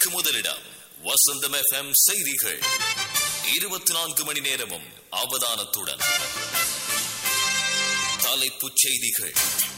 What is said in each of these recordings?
செய்திகளுக்கு முதலிடம் வசந்தம் எஃப்எம் செய்திகள் இருபத்தி நான்கு மணி நேரமும் அவதானத்துடன் தலைப்புச் செய்திகள்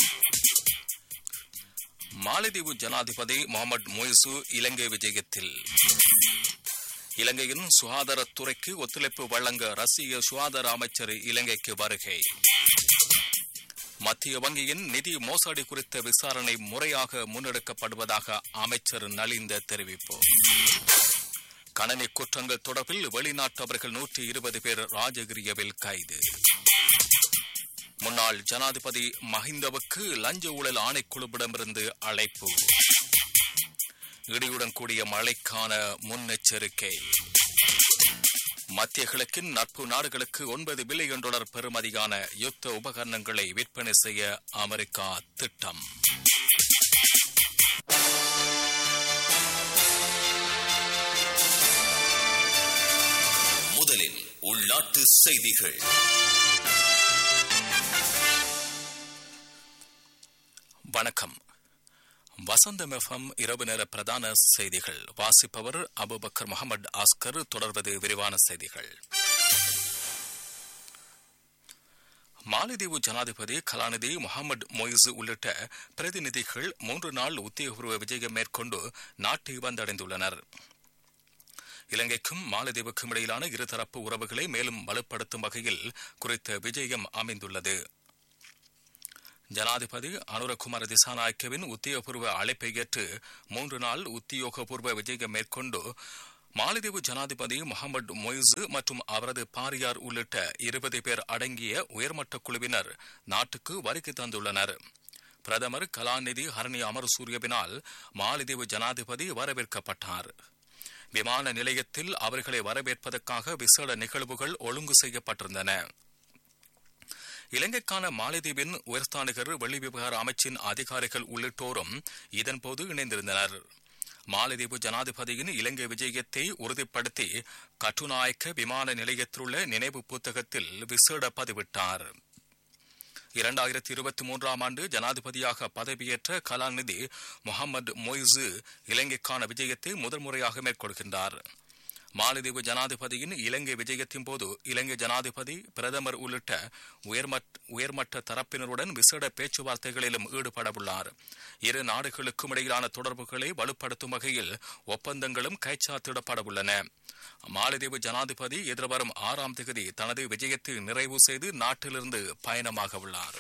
மாலத்தீவு ஜனாதிபதி முகமது மொய்சு இலங்கை விஜயத்தில் இலங்கையின் சுகாதாரத்துறைக்கு ஒத்துழைப்பு வழங்க ரஷ்ய சுகாதார அமைச்சர் இலங்கைக்கு வருகை மத்திய வங்கியின் நிதி மோசடி குறித்த விசாரணை முறையாக முன்னெடுக்கப்படுவதாக அமைச்சர் நலிந்த தெரிவிப்பு கணனி குற்றங்கள் தொடர்பில் வெளிநாட்டவர்கள் நூற்றி இருபது பேர் ராஜகிரியவில் கைது முன்னாள் ஜனாதிபதி மஹிந்தவுக்கு லஞ்ச ஊழல் ஆணைக்குழுவிடமிருந்து அழைப்பு இடியுடன் கூடிய மழைக்கான முன்னெச்சரிக்கை மத்திய கிழக்கின் நட்பு நாடுகளுக்கு ஒன்பது பில்லியன் டாலர் பெறுமதியான யுத்த உபகரணங்களை விற்பனை செய்ய அமெரிக்கா திட்டம் முதலில் உள்நாட்டு செய்திகள் வணக்கம் வசந்தம் எஃப்எம் இரவு நேர பிரதான செய்திகள் வாசிப்பவர் அபுபக்கர் முகமது ஆஸ்கர் தொடர்வது விரிவான செய்திகள் மாலத்தீவு ஜனாதிபதி கலாநிதி முகமது மொய்சு உள்ளிட்ட பிரதிநிதிகள் மூன்று நாள் உத்தியோகபூர்வ விஜயம் மேற்கொண்டு நாட்டை வந்தடைந்துள்ளனர் இலங்கைக்கும் மாலத்தீவுக்கும் இடையிலான இருதரப்பு உறவுகளை மேலும் வலுப்படுத்தும் வகையில் குறித்த விஜயம் அமைந்துள்ளது ஜனாதிபதி அனுரகுமார திசாநாயக்கவின் உத்தியோகபூர்வ அழைப்பை ஏற்று மூன்று நாள் உத்தியோகபூர்வ விஜயம் மேற்கொண்டு மாலத்தீவு ஜனாதிபதி முகமது மொய்சு மற்றும் அவரது பாரியார் உள்ளிட்ட இருபது பேர் அடங்கிய உயர்மட்ட குழுவினர் நாட்டுக்கு வருகை தந்துள்ளனர் பிரதமர் கலாநிதி ஹரணி அமர்சூரியவினால் மாலத்தீவு ஜனாதிபதி வரவேற்கப்பட்டார் விமான நிலையத்தில் அவர்களை வரவேற்பதற்காக விசேட நிகழ்வுகள் ஒழுங்கு செய்யப்பட்டிருந்தன இலங்கைக்கான மாலத்தீவின் உயர்ஸ்தானிகர் வெளிவிவகார அமைச்சின் அதிகாரிகள் உள்ளிட்டோரும் இதன்போது இணைந்திருந்தனர் மாலத்தீவு ஜனாதிபதியின் இலங்கை விஜயத்தை உறுதிப்படுத்தி கட்டுநாயக்க விமான நிலையத்திலுள்ள நினைவு புத்தகத்தில் விசேட பதிவிட்டார் இரண்டாயிரத்தி இருபத்தி மூன்றாம் ஆண்டு ஜனாதிபதியாக பதவியேற்ற கலாநிதி முகமது மொய்சு இலங்கைக்கான விஜயத்தை முதன்முறையாக மேற்கொள்கின்றார் மாலத்தீவு ஜனாதிபதியின் இலங்கை விஜயத்தின் போது இலங்கை ஜனாதிபதி பிரதமர் உள்ளிட்ட உயர்மட்ட தரப்பினருடன் விசேட பேச்சுவார்த்தைகளிலும் ஈடுபடவுள்ளார் இரு நாடுகளுக்கும் இடையிலான தொடர்புகளை வலுப்படுத்தும் வகையில் ஒப்பந்தங்களும் கைச்சாத்திடப்படவுள்ளன மாலத்தீவு ஜனாதிபதி எதிர்வரும் ஆறாம் தேதி தனது விஜயத்தை நிறைவு செய்து நாட்டிலிருந்து பயணமாக உள்ளார்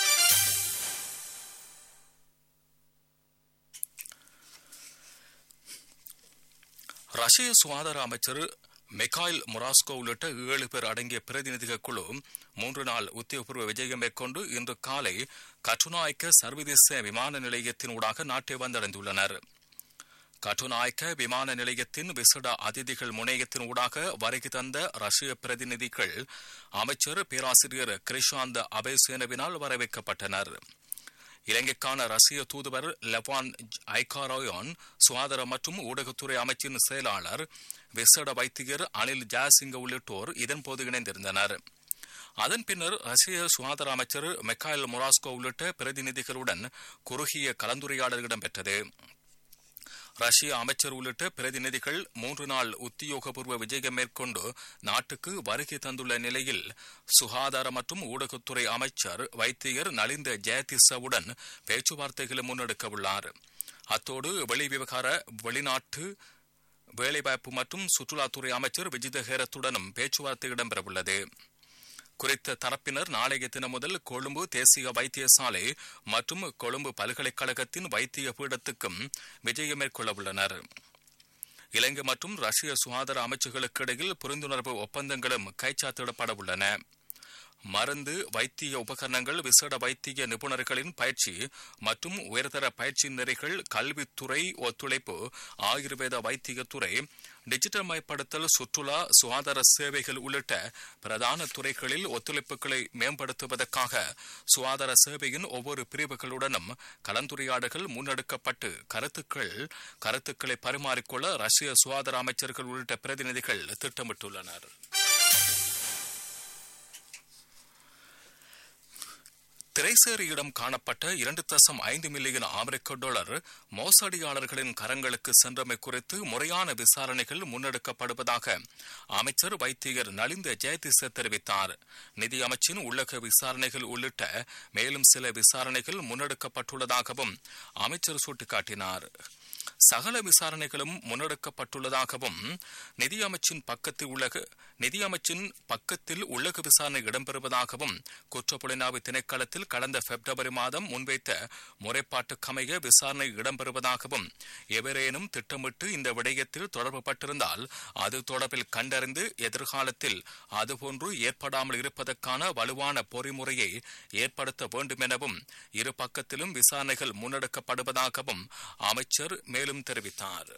ரஷ்ய சுகாதார அமைச்சர் மெக்காயில் மொராஸ்கோ உள்ளிட்ட ஏழு பேர் அடங்கிய பிரதிநிதிகள் குழு மூன்று நாள் உத்தியோகபூர்வ விஜயம் மேற்கொண்டு இன்று காலை கட்டுநாயக்க சர்வதேச விமான நிலையத்தின் ஊடாக நாட்டை வந்தடைந்துள்ளனர் கட்டுநாயக்க விமான நிலையத்தின் விசேட அதிதிகள் முனையத்தின் ஊடாக வருகை தந்த ரஷ்ய பிரதிநிதிகள் அமைச்சர் பேராசிரியர் கிரிஷாந்த் அபேசேனவினால் வரவேற்கப்பட்டனர் இலங்கைக்கான ரஷ்ய தூதுவர் லெவான் ஐகாரோயான் சுகாதார மற்றும் ஊடகத்துறை அமைச்சின் செயலாளர் விசேட வைத்தியர் அனில் ஜாசிங்க உள்ளிட்டோர் இதன்போது இணைந்திருந்தனர் அதன் பின்னர் ரஷ்ய சுகாதார அமைச்சர் மெக்காயில் மொராஸ்கோ உள்ளிட்ட பிரதிநிதிகளுடன் குறுகிய கலந்துரையாடல் இடம்பெற்றது ரஷ்ய அமைச்சர் உள்ளிட்ட பிரதிநிதிகள் மூன்று நாள் உத்தியோகபூர்வ விஜயம் மேற்கொண்டு நாட்டுக்கு வருகை தந்துள்ள நிலையில் சுகாதார மற்றும் ஊடகத்துறை அமைச்சர் வைத்தியர் நலிந்த ஜெயதிசவுடன் பேச்சுவார்த்தைகளை முன்னெடுக்க உள்ளார் அத்தோடு வெளிவிவகார வெளிநாட்டு வேலைவாய்ப்பு மற்றும் சுற்றுலாத்துறை அமைச்சர் விஜித ஹேரத்துடனும் பேச்சுவார்த்தை இடம்பெறவுள்ளது குறித்த தரப்பினர் நாளைய தினம் முதல் கொழும்பு தேசிய வைத்தியசாலை மற்றும் கொழும்பு பல்கலைக்கழகத்தின் வைத்திய பீடத்துக்கும் விஜயம் மேற்கொள்ள உள்ளனர் இலங்கை மற்றும் ரஷ்ய சுகாதார அமைச்சுகளுக்கு இடையில் புரிந்துணர்வு ஒப்பந்தங்களும் கைச்சாத்திடப்பட உள்ளன மருந்து வைத்திய உபகரணங்கள் விசேட வைத்திய நிபுணர்களின் பயிற்சி மற்றும் உயர்தர பயிற்சி நெறிகள் கல்வித்துறை ஒத்துழைப்பு ஆயுர்வேத வைத்தியத்துறை டிஜிட்டல் மயப்படுத்தல் சுற்றுலா சுகாதார சேவைகள் உள்ளிட்ட பிரதான துறைகளில் ஒத்துழைப்புகளை மேம்படுத்துவதற்காக சுகாதார சேவையின் ஒவ்வொரு பிரிவுகளுடனும் கலந்துரையாடல்கள் முன்னெடுக்கப்பட்டு கருத்துக்கள் கருத்துக்களை பரிமாறிக்கொள்ள ரஷ்ய சுகாதார அமைச்சர்கள் உள்ளிட்ட பிரதிநிதிகள் திட்டமிட்டுள்ளனர் திரைசேரியிடம் காணப்பட்ட இரண்டு தசம் ஐந்து மில்லியன் அமெரிக்க டாலர் மோசடியாளர்களின் கரங்களுக்கு சென்றமை குறித்து முறையான விசாரணைகள் முன்னெடுக்கப்படுவதாக அமைச்சர் வைத்தியர் நலிந்த ஜெயதிச தெரிவித்தார் நிதி அமைச்சின் உள்ளக விசாரணைகள் உள்ளிட்ட மேலும் சில விசாரணைகள் முன்னெடுக்கப்பட்டுள்ளதாகவும் அமைச்சர் சுட்டிக்காட்டினார் சகல விசாரணைகளும் முன்னெடுக்கப்பட்டுள்ளதாகவும் நிதியமைச்சின் பக்கத்தில் உலக நிதியமைச்சின் பக்கத்தில் உள்ளக விசாரணை இடம்பெறுவதாகவும் குற்றப்புலனாய்வு திணைக்களத்தில் கடந்த பிப்ரவரி மாதம் முன்வைத்த முறைப்பாட்டுக்கமைய விசாரணை இடம்பெறுவதாகவும் எவரேனும் திட்டமிட்டு இந்த விடயத்தில் தொடர்புபட்டிருந்தால் அது தொடர்பில் கண்டறிந்து எதிர்காலத்தில் அதுபோன்று ஏற்படாமல் இருப்பதற்கான வலுவான பொறிமுறையை ஏற்படுத்த வேண்டும் எனவும் இரு பக்கத்திலும் விசாரணைகள் முன்னெடுக்கப்படுவதாகவும் அமைச்சர் மேலும் தெரிவித்தார்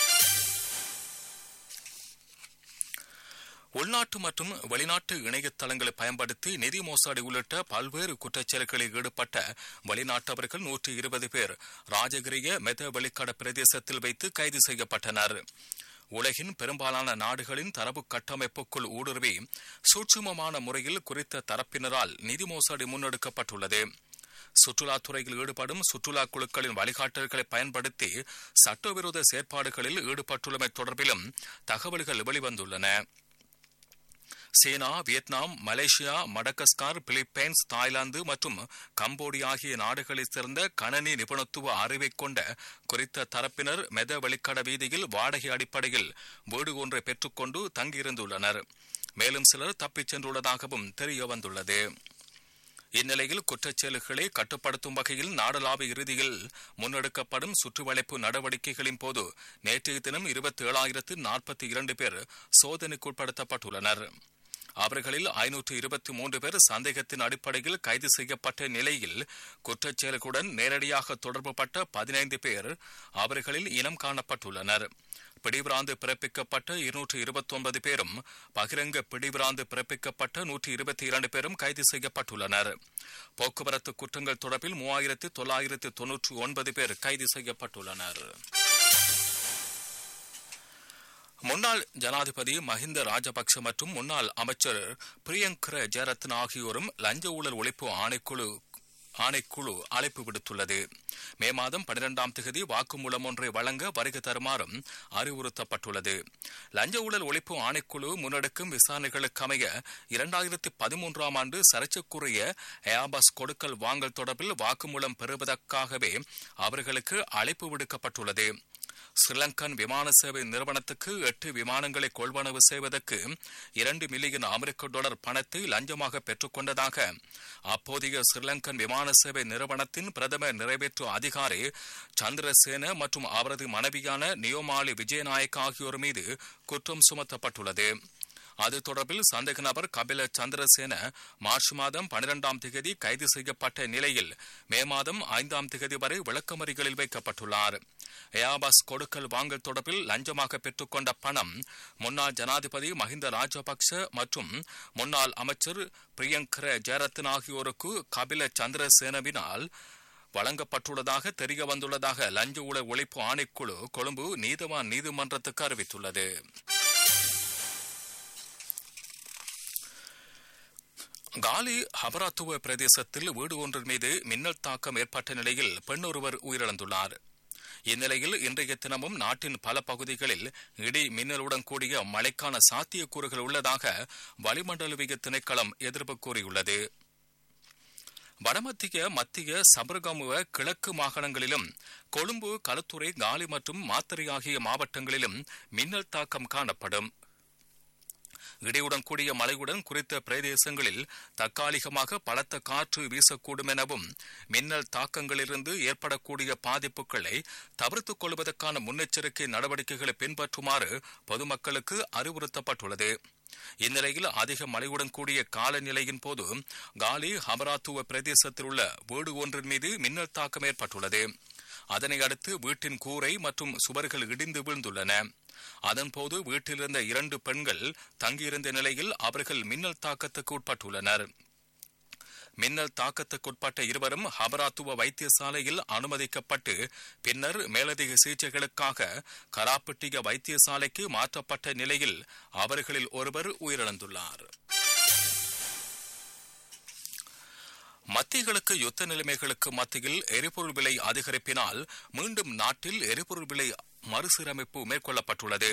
உள்நாட்டு மற்றும் வெளிநாட்டு இணையதளங்களை பயன்படுத்தி நிதி மோசடி உள்ளிட்ட பல்வேறு குற்றச்செயல்களில் ஈடுபட்ட வெளிநாட்டவர்கள் நூற்றி இருபது பேர் ராஜகிரிய மெத வெளிக்கட பிரதேசத்தில் வைத்து கைது செய்யப்பட்டனர் உலகின் பெரும்பாலான நாடுகளின் தரவு கட்டமைப்புக்குள் ஊடுருவி சூட்சுமமான முறையில் குறித்த தரப்பினரால் நிதி மோசடி முன்னெடுக்கப்பட்டுள்ளது சுற்றுலாத்துறையில் ஈடுபடும் சுற்றுலா குழுக்களின் வழிகாட்டல்களை பயன்படுத்தி சட்டவிரோத செயற்பாடுகளில் ஈடுபட்டுள்ளமை தொடர்பிலும் தகவல்கள் வெளிவந்துள்ளன China Vietnam Malaysia Madagascar Philippines Thailand மற்றும் கம்போடியா ஆகிய நாடுகளைச் சேர்ந்த கணனி நிபுணத்துவ அறிவை கொண்ட குறித்த தரப்பினர் மெத வெளிக்கட வீதியில் வாடகை அடிப்படையில் வீடு ஒன்றை பெற்றுக்கொண்டு தங்கியிருந்துள்ளனர் மேலும் சிலர் தப்பிச் சென்றுள்ளதாகவும் தெரிய வந்துள்ளது இந்நிலையில் குற்றச்செயல்களை கட்டுப்படுத்தும் வகையில் நாடளாவிய இறுதியில் முன்னெடுக்கப்படும் சுற்றுவளைப்பு நடவடிக்கைகளின் போது நேற்றைய தினம் இருபத்தி ஏழாயிரத்து நாற்பத்தி இரண்டு பேர் சோதனைக்குட்படுத்தப்பட்டுள்ளனர் அவர்களில் ஐநூற்று இருபத்தி மூன்று பேர் சந்தேகத்தின் அடிப்படையில் கைது செய்யப்பட்ட நிலையில் குற்றச்செயல்களுடன் நேரடியாக தொடர்புபட்ட பதினைந்து பேர் அவர்களில் இனம் காணப்பட்டுள்ளனர் பிடிபிராந்து பிறப்பிக்கப்பட்ட இருநூற்று இருபத்தி ஒன்பது பேரும் பகிரங்க பிடிபிராந்து பிறப்பிக்கப்பட்ட நூற்றி இருபத்தி இரண்டு பேரும் கைது செய்யப்பட்டுள்ளனர் போக்குவரத்து குற்றங்கள் தொடர்பில் மூவாயிரத்து தொள்ளாயிரத்து தொன்னூற்றி ஒன்பது பேர் கைது செய்யப்பட்டுள்ளனர் முன்னாள் ஜனாதிபதி மஹிந்த ராஜபக்ஷ மற்றும் முன்னாள் அமைச்சர் பிரியங்கர ஜெயரத்ன ஆகியோரும் லஞ்ச ஊழல் ஒழிப்பு ஆணைக்குழு ஆணைக்குழு அழைப்பு விடுத்துள்ளது மே மாதம் பனிரெண்டாம் தேதி வாக்குமூலம் ஒன்றை வழங்க வருகை தருமாறும் அறிவுறுத்தப்பட்டுள்ளது லஞ்ச ஊழல் ஒழிப்பு ஆணைக்குழு முன்னெடுக்கும் விசாரணைகளுக்கு அமைய இரண்டாயிரத்தி பதிமூன்றாம் ஆண்டு சர்ச்சைக்குரிய ஏபாஸ் கொடுக்கல் வாங்கல் தொடர்பில் வாக்குமூலம் பெறுவதற்காகவே அவர்களுக்கு அழைப்பு விடுக்கப்பட்டுள்ளது ஸ்ரீலங்கன் விமான சேவை நிறுவனத்துக்கு எட்டு விமானங்களை கொள்வனவு செய்வதற்கு இரண்டு மில்லியன் அமெரிக்க டாலர் பணத்தை லஞ்சமாக பெற்றுக்கொண்டதாக அப்போதைய ஸ்ரீலங்கன் விமான சேவை நிறுவனத்தின் பிரதம நிறைவேற்று அதிகாரி சந்திரசேன மற்றும் அவரது மனைவியான நியோமாலி விஜயநாயக் ஆகியோர் மீது குற்றம் சுமத்தப்பட்டுள்ளது அது தொடர்பில் சந்தேக நபர் கபில சந்திரசேன மார்ச் மாதம் பனிரெண்டாம் திகதி கைது செய்யப்பட்ட நிலையில் மே மாதம் ஐந்தாம் திகதி வரை விளக்கமறிகளில் வைக்கப்பட்டுள்ளார் ஏபாஸ் கொடுக்கல் வாங்கல் தொடர்பில் லஞ்சமாக பெற்றுக்கொண்ட பணம் முன்னாள் ஜனாதிபதி மஹிந்த ராஜபக்ச மற்றும் முன்னாள் அமைச்சர் பிரியங்கர ஜெயரத்ன ஆகியோருக்கு கபில சந்திரசேனவினால் வழங்கப்பட்டுள்ளதாக தெரிய வந்துள்ளதாக லஞ்ச ஊழல் ஒழிப்பு ஆணைக்குழு கொழும்பு நீதவான் நீதிமன்றத்துக்கு அறிவித்துள்ளது காலி ஹபராத்துவ பிரதேசத்தில் வீடு ஒன்றின் மீது மின்னல் தாக்கம் ஏற்பட்ட நிலையில் பெண் ஒருவர் உயிரிழந்துள்ளார் இந்நிலையில் இன்றைய தினமும் நாட்டின் பல பகுதிகளில் இடி மின்னலுடன் கூடிய மழைக்கான சாத்தியக்கூறுகள் உள்ளதாக வளிமண்டலவிய திணைக்களம் எதிர்ப்பு கூறியுள்ளது வடமத்திய மத்திய சபரகமுவ கிழக்கு மாகாணங்களிலும் கொழும்பு களுத்துறை காலி மற்றும் மாத்தறை ஆகிய மாவட்டங்களிலும் மின்னல் தாக்கம் காணப்படும் இடியுடன் கூடிய மழையுடன் குறித்த பிரதேசங்களில் தற்காலிகமாக பலத்த காற்று வீசக்கூடும் எனவும் மின்னல் தாக்கங்களிலிருந்து ஏற்படக்கூடிய பாதிப்புகளை தவிர்த்துக் கொள்வதற்கான முன்னெச்சரிக்கை நடவடிக்கைகளை பின்பற்றுமாறு பொதுமக்களுக்கு அறிவுறுத்தப்பட்டுள்ளது இந்நிலையில் அதிக மழையுடன் கூடிய காலநிலையின் போது காலி ஹமராத்துவ பிரதேசத்தில் உள்ள வீடு ஒன்றின் மீது மின்னல் தாக்கம் ஏற்பட்டுள்ளது அதனை அடுத்து வீட்டின் கூரை மற்றும் சுவர்கள் இடிந்து வீழ்ந்துள்ளன அதன்போது வீட்டிலிருந்த இரண்டு பெண்கள் தங்கியிருந்த நிலையில் அவர்கள் மின்னல் தாக்கத்துக்கு உட்பட்டுள்ளனர் மின்னல் தாக்கத்துக்குட்பட்ட இருவரும் ஹபராத்துவ வைத்தியசாலையில் அனுமதிக்கப்பட்டு பின்னர் மேலதிக சிகிச்சைகளுக்காக கராப்பட்டிய வைத்தியசாலைக்கு மாற்றப்பட்ட நிலையில் அவர்களில் ஒருவர் உயிரிழந்துள்ளார் மத்திய யுத்த நிலைமைகளுக்கு மத்தியில் எரிபொருள் விலை அதிகரிப்பினால் மீண்டும் நாட்டில் எரிபொருள் விலை மறுசீரமைப்பு மேற்கொள்ளப்பட்டுள்ளது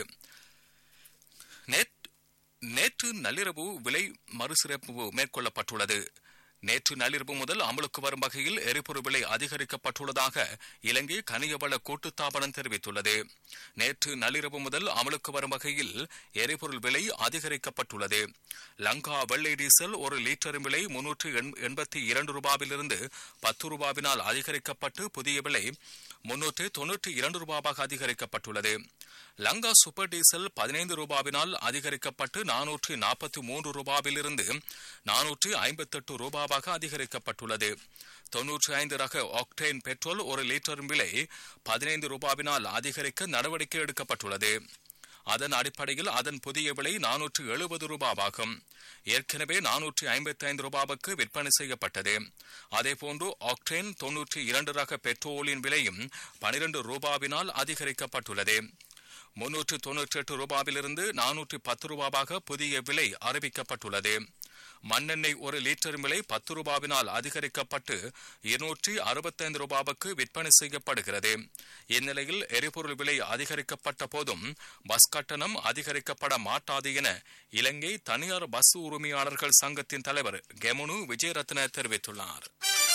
நேற்று நள்ளிரவு விலை மறுசீரமைப்பு மேற்கொள்ளப்பட்டுள்ளது நேற்று நள்ளிரவு முதல் அமலுக்கு வரும் வகையில் எரிபொருள் விலை அதிகரிக்கப்பட்டுள்ளதாக இலங்கை கனியவள கூட்டுத்தாபனம் தெரிவித்துள்ளது நேற்று நள்ளிரவு முதல் அமலுக்கு வரும் வகையில் எரிபொருள் விலை அதிகரிக்கப்பட்டுள்ளது லங்கா வெள்ளை டீசல் ஒரு லிட்டரின் விலை முன்னூற்று எண்பத்தி இரண்டு ரூபாவிலிருந்து பத்து ரூபாவினால் அதிகரிக்கப்பட்டு புதிய விலை முன்னூற்று தொன்னூற்றி இரண்டு ரூபாவாக அதிகரிக்கப்பட்டுள்ளது லங்கா சூப்பர் டீசல் பதினைந்து ரூபாவினால் அதிகரிக்கப்பட்டு நானூற்று நாற்பத்தி மூன்று ரூபாவிலிருந்து நானூற்று ஐம்பத்தெட்டு ரூபாவாக அதிகரிக்கப்பட்டுள்ளது தொன்னூற்றி ஐந்து ரக ஆக்டேன் பெட்ரோல் ஒரு லிட்டரின் விலை பதினைந்து ரூபாவினால் அதிகரிக்க நடவடிக்கை எடுக்கப்பட்டுள்ளது அதன் அடிப்படையில் அதன் புதிய விலை நானூற்று எழுபது ரூபாவாகும் ஏற்கனவே நானூற்றி ஐம்பத்தி ஐந்து ரூபாவுக்கு விற்பனை செய்யப்பட்டது அதேபோன்று ஆக்டேன் தொன்னூற்றி இரண்டு ரக பெட்ரோலின் விலையும் பனிரெண்டு ரூபாவினால் அதிகரிக்கப்பட்டுள்ளது முன்னூற்று தொன்னூற்றி எட்டு ரூபாவிலிருந்து நானூற்றி பத்து ரூபாவாக புதிய விலை அறிவிக்கப்பட்டுள்ளது மண்ணெண்ணெய் ஒரு லிட்டர் விலை பத்து ரூபாவினால் அதிகரிக்கப்பட்டு இருநூற்றி அறுபத்தைந்து ரூபாவுக்கு விற்பனை செய்யப்படுகிறது இந்நிலையில் எரிபொருள் விலை அதிகரிக்கப்பட்ட போதும் பஸ் கட்டணம் அதிகரிக்கப்பட மாட்டாது என இலங்கை தனியார் பஸ் உரிமையாளர்கள் சங்கத்தின் தலைவர் கெமுனு விஜயரத்ன தெரிவித்துள்ளார்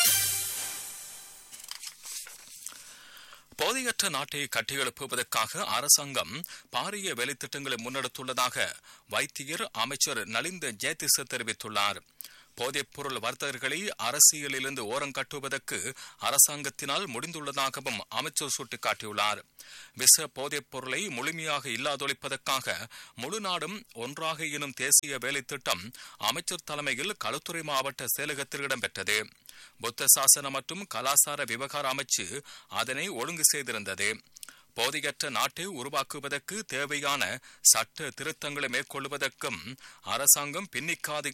போதையற்ற நாட்டை கட்டியெழுப்புவதற்காக அரசாங்கம் பாரிய வேலைத்திட்டங்களை முன்னெடுத்துள்ளதாக வைத்தியர் அமைச்சர் நலிந்த ஜெயதிச தெரிவித்துள்ளார் போதைப் பொருள் வர்த்தகர்களை அரசியலிலிருந்து ஓரங்கட்டுவதற்கு அரசாங்கத்தினால் முடிந்துள்ளதாகவும் அமைச்சர் சுட்டிக்காட்டியுள்ளார் விச போதைப் பொருளை முழுமையாக இல்லாதொழிப்பதற்காக முழு நாடும் ஒன்றாக எனும் தேசிய வேலை திட்டம் அமைச்சர் தலைமையில் களுத்துறை மாவட்ட செயலகத்தில் இடம்பெற்றது புத்த சாசன மற்றும் கலாசார விவகார அமைச்சு அதனை ஒழுங்கு செய்திருந்தது போதையற்ற நாட்டை உருவாக்குவதற்கு தேவையான சட்ட திருத்தங்களை மேற்கொள்வதற்கும் அரசாங்கம் பின்னிக்காது